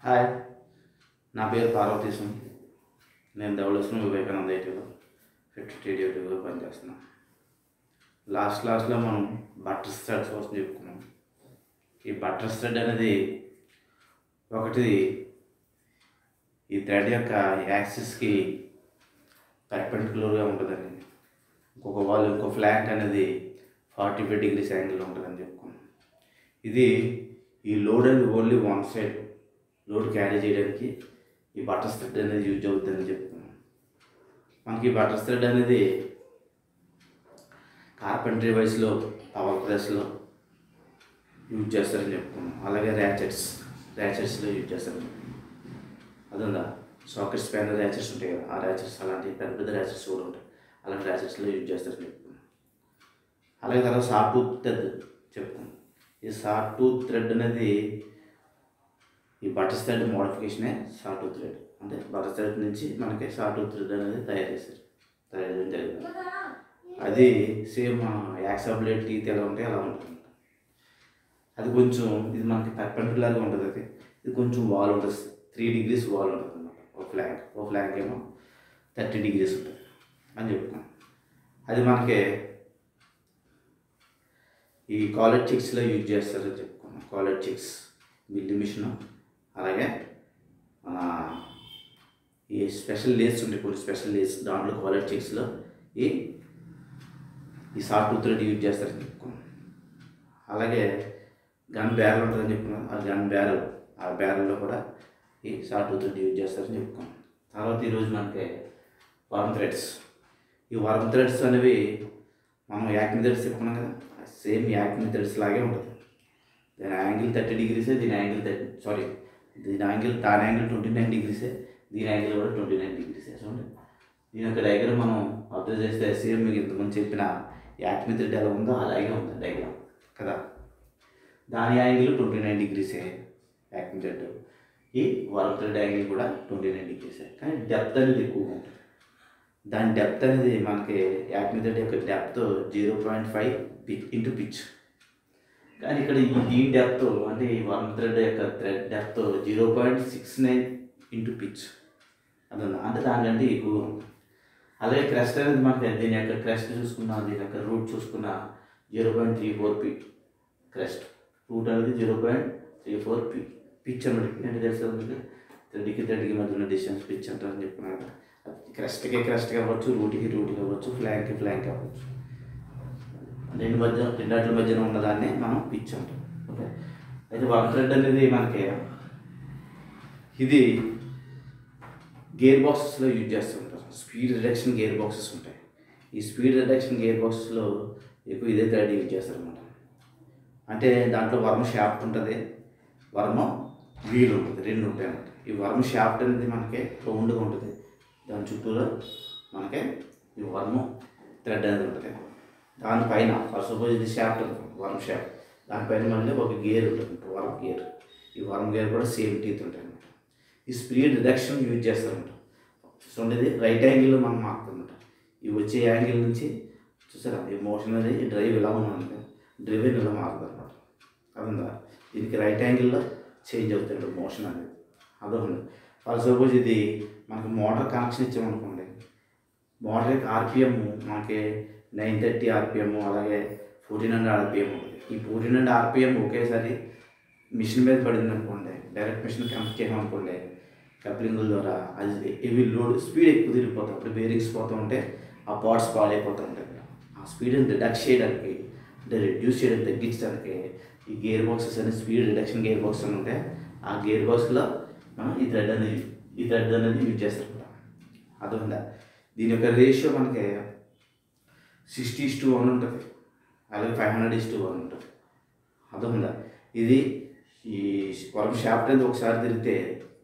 hi నా పేరు పార్వతీశం నేను ధవళేశ్వరం వివేకానంద ఐటీలో ఫిఫ్టీ టీడీటీగా పనిచేస్తున్నాను లాస్ట్ క్లాస్లో మనం బటర్ స్టడ్స్ కోసం చెప్పుకున్నాం ఈ బటర్ స్టడ్ అనేది ఒకటి ఈ థ్రెడ్ యొక్క యాక్సిస్కి పర్పెండిక్యులర్గా ఉంటుందని ఇంకొక వాళ్ళు ఇంకో ఫ్లాంక్ అనేది ఫార్టీ ఫైవ్ డిగ్రీస్ యాంగిల్లో ఉంటుందని చెప్పుకున్నాం ఇది ఈ లోడ్ అనేది only one side load carry చేయడానికి ఈ బటర్ థ్రెడ్ అనేది యూజ్ అవుతుందని చెప్పుకున్నాం మనకి ఈ బటర్ థ్రెడ్ అనేది కార్పెంటరీ వైస్లో పవర్ ప్రెస్లో యూజ్ చేస్తారని చెప్పుకున్నాం అలాగే ర్యాచెట్స్ ర్యాచెట్స్లో యూజ్ చేస్తారని అదుందా సాకెట్స్ పైన ర్యాచెట్స్ ఉంటాయి కదా ఆ ర్యాచెట్స్ అలాంటి పెద్ద పెద్ద ర్యాచెట్స్ కూడా ఉంటాయి అలాంటి ర్యాచెట్స్లో యూజ్ చేస్తారని చెప్పుకున్నాం అలాగే తర్వాత షార్ట్ టూత్ థ్రెడ్ చెప్పుకున్నాం ఈ షార్ట్ టూత్ థ్రెడ్ అనేది ఈ బటర్ థ్రెడ్ మోడిఫికేషనే షార్ట్ టూత్ థ్రెడ్ అంటే బటర్ థ్రెడ్ నుంచి మనకి షార్ట్ టూత్ థ్రెడ్ అనేది తయారు చేశారు తయారు చేయడం జరిగింది అది సేమ్ యాక్సాబ్లేట్ టీత్ ఎలా ఉంటాయి అలా ఉంటుంది అది కొంచెం ఇది మనకి పర్పెండికులర్గా ఉంటుంది అది ఇది కొంచెం వాల్ ఉంటుంది త్రీ డిగ్రీస్ వాల్ ఉంటుంది అనమాట ఒక ఫ్లాంక్ ఒక ఫ్లాంక్ ఏమో థర్టీ డిగ్రీస్ ఉంటుంది అని చెప్పుకున్నాం అది మనకి ఈ కాలర్ చిక్స్లో యూజ్ చేస్తారని చెప్పుకున్నాం కాలర్ చిక్స్ మిల్లి మిషన్ అలాగే మన ఈ స్పెషల్ లేస్ ఉంటాయి కొన్ని స్పెషల్ లేస్ దాంట్లో కాలర్ చిక్స్లో ఈ ఈ షార్ట్ టూత్ థ్రెడ్ యూజ్ చేస్తారని చెప్పుకున్నాం అలాగే గన్ బ్యారల్ ఉంటుందని చెప్పుకున్నాం ఆ గన్ బ్యారల్ ఆ బ్యారల్లో కూడా ఈ షార్ట్ టూత్ థ్రెడ్ యూజ్ చేస్తారని చెప్పుకున్నాం తర్వాత ఈరోజు మనకి వర్మ్ థ్రెడ్స్ ఈ వర్మ్ థ్రెడ్స్ అనేవి మనం యాక్మి థ్రెడ్స్ చెప్పుకున్నాం కదా సేమ్ యాక్మి థ్రెడ్స్ లాగే ఉంటుంది దీని యాంగిల్ థర్టీ డిగ్రీసే దీని యాంగిల్ థర్టీ సారీ దీని యాంగిల్ దాని యాంగిల్ ట్వంటీ నైన్ డిగ్రీసే దీని యాంగిల్ కూడా ట్వంటీ నైన్ డిగ్రీసే చూడండి దీని యొక్క డయాగ్రామ్ మనం అబ్జర్వ్ చేస్తే సేమ్ మీకు ఇంతకుముందు చెప్పిన యాక్మి థ్రెడ్ ఎలా ఉందో అలాగే ఉంది డయాగ్రామ్ కదా దాని యాంగిల్ ట్వంటీ నైన్ డిగ్రీసే యాక్మి థ్రెడ్ ఈ వర్క్ థ్రెడ్ యాంగిల్ కూడా ట్వంటీ నైన్ డిగ్రీసే కానీ డెప్త్ అనేది ఎక్కువగా ఉంటుంది దాని డెప్త్ అనేది మనకి యాక్మి థ్రెడ్ యొక్క depth zero point five pitch into pitch కానీ ఇక్కడ ఈ దీని డెప్త్ అంటే ఈ వన్ థ్రెడ్ యొక్క thread depth zero point six nine into pitch అదే అంటే దానికంటే ఎక్కువగా ఉంటుంది అలాగే క్రెస్ట్ అనేది మనకి దీని యొక్క క్రెస్ట్ చూసుకున్నా దీని యొక్క రూట్ చూసుకున్నా zero point three four P crest root అనేది zero point three four P pitch అన్నమాట పి అంటే తెలుసు మీకు థ్రెడ్కి థ్రెడ్కి మధ్య ఉన్న డిస్టెన్స్ పిచ్ అంటారని చెప్పుకున్నారు కదా క్రెస్ట్కి క్రెస్ట్కి అవ్వచ్చు రూట్కి రూట్కి అవ్వచ్చు ఫ్లాంక్కి ఫ్లాంక్ అవ్వచ్చు రెండు మధ్య రెండాట్ల మధ్యన ఉన్నదాన్ని మనం పిచ్ అంటాం ఓకే అయితే వన్ థ్రెడ్ అనేది మనకి ఇది గేర్ బాక్సెస్లో యూజ్ చేస్తుంటారు స్పీడ్ రిడక్షన్ గేర్ బాక్సెస్ ఉంటాయి ఈ స్పీడ్ రిడక్షన్ గేర్ బాక్సెస్లో ఎక్కువ ఇదే థ్రెడ్ యూజ్ చేస్తారనమాట అంటే దాంట్లో వర్మ షాఫ్ట్ ఉంటుంది వర్మ వీల్ ఉంటుంది రెండు ఉంటాయి అన్నమాట ఈ వర్మ షాఫ్ట్ అనేది మనకి రౌండ్గా ఉంటుంది దాని చుట్టూలో మనకి ఈ వర్మ థ్రెడ్ అనేది ఉంటుంది దానిపైన ఫర్ సపోజ్ ఇది షాఫ్ట్ అనుకో వర్మ్ షాఫ్ట్ దానిపైన మళ్ళీ ఒక గేర్ ఉంటుంది వర్మ్ గేర్ ఈ వర్మ్ గేర్ కూడా సేమ్ టీత్ ఉంటాయి అనమాట ఈ స్పీడ్ రిడక్షన్ యూజ్ చేస్తారనమాట సో ఇది రైట్ యాంగిల్లో మనం మారుతుందన్నమాట ఈ వచ్చే యాంగిల్ నుంచి చూసారా ఈ మోషన్ అనేది డ్రైవ్ ఇలా ఉన్నది డ్రైవ్ ఇలా మారుతుంది అనమాట అదంతా దీనికి రైట్ యాంగిల్లో చేంజ్ అవుతుంది మోషన్ అనేది అదొకటి ఫర్ సపోజ్ ఇది మనకి మోటార్ కనెక్షన్ ఇచ్చామనుకోండి మోటార్ యొక్క ఆర్పిఎం మనకి నైన్ థర్టీ ఆర్పిఎం అలాగే ఫోర్టీన్ హండ్రెడ్ ఆర్పిఎం ఉంటుంది ఈ ఫోర్టీన్ హండ్రెడ్ ఆర్పిఎం ఒకేసారి మిషన్ మీద పడింది అనుకోండి డైరెక్ట్ మిషన్ కనెక్ట్ చేసామనుకోండి కప్లింగ్ ద్వారా అది ఇవి లోడ్ స్పీడ్ ఎక్కువ తిరిగిపోతాయి అప్పుడు బేరింగ్స్ పోతూ ఉంటే ఆ పార్ట్స్ పాడైపోతూ ఉంటాయి ఆ స్పీడ్ని రిడక్ట్ చేయడానికి అంటే రెడ్యూస్ చేయడం తగ్గించడానికి ఈ గేర్ బాక్సెస్ అనేది స్పీడ్ రిడక్షన్ గేర్ బాక్స్ అని ఉంటే ఆ గేర్ బాక్స్లో మనం ఈ థ్రెడ్ అనేది ఈ థ్రెడ్ అనేది యూజ్ చేస్తాం అదొందా దీని యొక్క రేషియో మనకి సిక్స్టీ ఇస్ టు వన్ ఉంటుంది అలాగే five hundred is two one ఉంటుంది అర్థమైందా ఇది ఈ వరం షాఫ్ట్ అనేది ఒకసారి తిరిగితే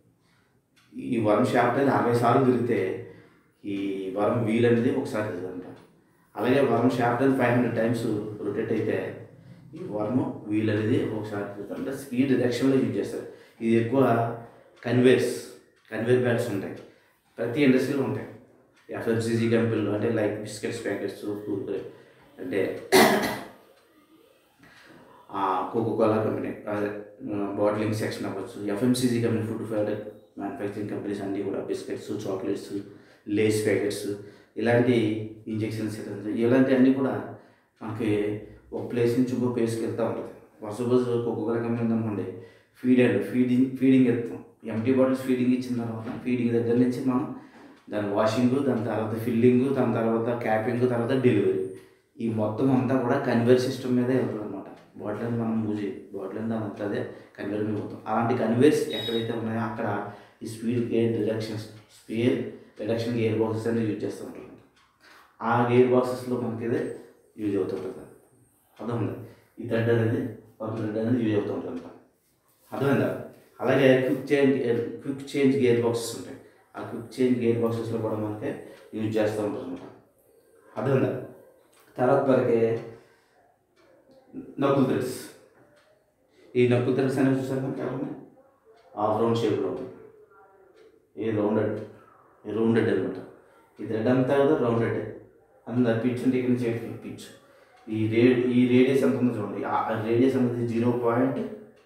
ఈ వరం షాఫ్ట్ అనేది అరవై సార్లు తిరిగితే ఈ వరం వీల్ అనేది ఒకసారి తిరుగుతుంట అలాగే వరం షాఫ్ట్ అనేది ఫైవ్ హండ్రెడ్ టైమ్స్ రొటేట్ అయితే ఈ వర్మ్ వీల్ అనేది ఒకసారి తిరుగుతుంది అంటే స్పీడ్ రిడక్షన్లో యూజ్ చేస్తారు ఇది ఎక్కువ కన్వేర్స్ కన్వేర్ బ్యాట్స్ ఉంటాయి ప్రతి ఇండస్ట్రీలో ఉంటాయి ఎఫ్ఎంసీజీ కంపెనీలు అంటే లైక్ బిస్కెట్స్ ప్యాకెట్స్ అంటే కోకో కోలా కంపెనీ అదే బాటిలింగ్ సెక్షన్ అవ్వచ్చు FMCG company food product manufacturing companies అన్నీ కూడా బిస్కెట్స్ చాక్లెట్స్ లేస్ ప్యాకెట్స్ ఇలాంటి ఇంజెక్షన్స్ ఇలాంటి అన్నీ కూడా మనకి ఒక ప్లేస్ నుంచి ఇంకో ప్లేస్కి వెళ్తూ ఉంటుంది సపోజ్ కోకో కోలా కంపెనీ ఉందనుకోండి ఫీడ్ అండ్ ఫీడింగ్ ఫీడింగ్ ఇస్తాం ఎంటీ బాటిల్స్ ఫీడింగ్ ఇచ్చిన తర్వాత ఫీడింగ్ దగ్గర నుంచి మనం దాని వాషింగ్ దాని తర్వాత ఫిల్లింగ్ దాని తర్వాత క్యాపింగ్ తర్వాత డెలివరీ ఈ మొత్తం అంతా కూడా కన్వేర్ సిస్టమ్ మీదే వెళ్తుంది అనమాట బాటిల్ మనం మూజ్ బాటిల్ దాని అంతా అదే కన్వేర్ మీద పోతాం అలాంటి కన్వేర్స్ ఎక్కడైతే ఉన్నాయో అక్కడ ఈ speed gear reductions speed reduction gear boxes అనేది యూజ్ చేస్తూ ఉంటాం ఆ గేర్ బాక్సెస్లో మనకి ఇదే యూజ్ అవుతుంటుంది అర్థమైందా ఈ థ్రెడ్ అనేది ఒక థ్రెడ్ అనేది యూజ్ అవుతూ ఉంటుంది అర్థమైందా అలాగే quick change quick change gear boxes ఉంటాయి ఆ క్విక్ చేంజ్ గేర్ బాక్సెస్లో కూడా మనకి యూజ్ చేస్తూ ఉంటారు అనమాట అర్థమైందా తర్వాత మనకి నక్కుల్ థ్రెడ్స్ ఈ నక్కుల్ థ్రెడ్స్ అనేవి చూసారు మనకి ఎలా ఉన్నాయి హాఫ్ రౌండ్ షేప్లో ఉంది ఈ రౌండెడ్ ఈ రౌండెడ్ అనమాట ఈ థ్రెడ్ అంతా కూడా రౌండెడ్ అంత పిచ్ అంటే ఇక్కడ నుంచి పిచ్ ఈ రే ఈ రేడియస్ ఎంత ఉందో చూడండి ఆ రేడియస్ అనేది జీరో పాయింట్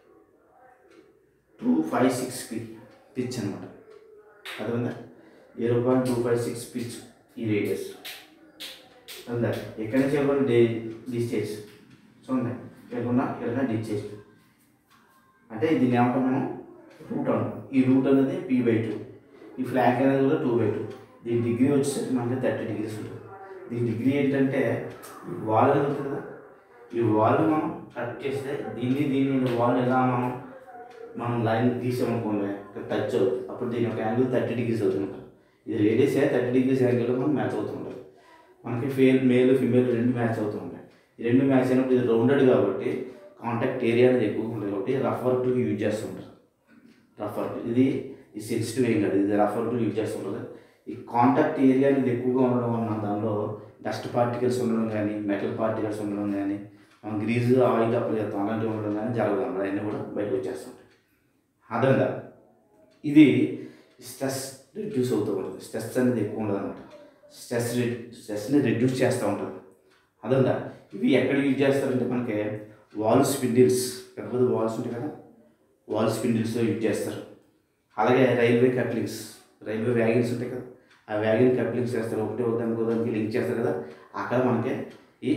టూ ఫైవ్ సిక్స్కి పిచ్ అనమాట అర్థమైందా zero point two five six pitch ఈ రేడియస్ అందా ఎక్కడి నుంచి ఎవరు డే డిస్టేజ్ చూడండి ఎక్కడున్నా ఎక్కడన్నా డిస్టేజ్ అంటే దీన్ని ఏమంటాం మనం రూట్ అంటాం ఈ రూట్ అనేది పీ బై టూ ఈ ఫ్లాగ్ అనేది కూడా టూ బై టూ దీని డిగ్రీ వచ్చేసరికి మనకి థర్టీ డిగ్రీస్ ఉంటుంది దీని డిగ్రీ ఏంటంటే ఈ వాల్ అనేది ఉంటుంది కదా ఈ వాల్ మనం కట్ చేస్తే దీన్ని దీన్ని వాల్ ఎలా మనం మనం లైన్ తీసామనుకోండి టచ్ అవుతుంది అప్పుడు దీని యొక్క యాంగిల్ థర్టీ డిగ్రీస్ అవుతుంది ఇది రేడియస్ థర్టీ డిగ్రీస్ యాంగిల్లో మనం మ్యాచ్ అవుతుంటుంది మనకి ఫేల్ మేల్ ఫిమేల్ రెండు మ్యాచ్ అవుతుంటాయి ఈ రెండు మ్యాచ్ అయినప్పుడు ఇది రౌండెడ్ కాబట్టి కాంటాక్ట్ ఏరియా అనేది ఎక్కువగా ఉంటుంది కాబట్టి రఫ్ వర్క్లు యూజ్ చేస్తుంటారు రఫ్ వర్క్ ఇది ఈ సెన్సిటివ్ ఏం కాదు ఇది రఫ్ వర్క్లు యూజ్ చేస్తుంటుంది ఈ కాంటాక్ట్ ఏరియా అనేది ఎక్కువగా ఉండడం వలన దానిలో డస్ట్ పార్టికల్స్ ఉండడం కానీ మెటల్ పార్టికల్స్ ఉండడం కానీ మనం గ్రీజ్ ఆయిల్ అప్లై చేస్తాం అలాంటివి ఉండడం కానీ జరగదు అన్నమాట అవన్నీ కూడా బయటకు వచ్చేస్తుంటాయి అర్థమైందా ఇది స్ట్రెస్ రిడ్యూస్ అవుతూ ఉంటుంది స్ట్రెస్ అనేది ఎక్కువ ఉండదు అనమాట స్ట్రెస్ స్ట్రెస్ని రిడ్యూస్ చేస్తూ ఉంటుంది అర్థందా ఇవి ఎక్కడ యూజ్ చేస్తారంటే మనకి వాల్ స్పిన్డిల్స్ పెద్ద పెద్ద వాల్స్ ఉంటాయి కదా వాల్ స్పిన్డిల్స్లో యూజ్ చేస్తారు అలాగే రైల్వే కప్లింగ్స్ రైల్వే వ్యాగిన్స్ ఉంటాయి కదా ఆ వ్యాగిన్ కప్లింగ్స్ చేస్తారు ఒకటి ఒకదానికి ఒకదానికి లింక్ చేస్తారు కదా అక్కడ మనకి ఈ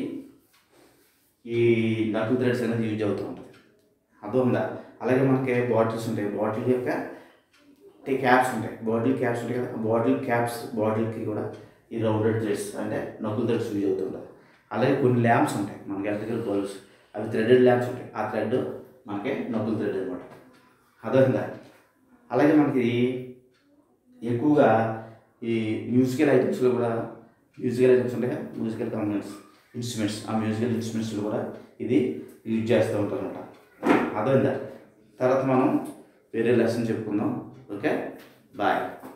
ఈ నటు థ్రెడ్స్ అనేది యూజ్ అవుతూ ఉంటుంది అర్థమైందా అలాగే మనకి బాటిల్స్ ఉంటాయి బాటిల్ యొక్క క్యాప్స్ ఉంటాయి బాటిల్ క్యాప్స్ ఉంటాయి కదా బాటిల్ క్యాప్స్ బాటిల్కి కూడా ఈ రౌండెడ్ థ్రెడ్స్ అంటే నకుల్ థ్రెడ్స్ యూజ్ అవుతుంటాయి అలాగే కొన్ని ల్యాంప్స్ ఉంటాయి మనకి ఎలక్ట్రికల్ బల్బ్స్ అవి థ్రెడెడ్ ల్యాంప్స్ ఉంటాయి ఆ థ్రెడ్ మనకి నకుల్ థ్రెడ్ అనమాట అర్థమైందా అలాగే మనకి ఎక్కువగా ఈ మ్యూజికల్ ఐటమ్స్లో కూడా మ్యూజికల్ ఐటమ్స్ ఉంటాయి కదా మ్యూజికల్ కాంపోనెంట్స్ ఇన్స్ట్రుమెంట్స్ ఆ మ్యూజికల్ ఇన్స్ట్రుమెంట్స్లో కూడా ఇది యూజ్ చేస్తూ ఉంటారు అనమాట అర్థమైందా తర్వాత మనం వేరే లెసన్ చెప్పుకుందాం ఓకే బాయ్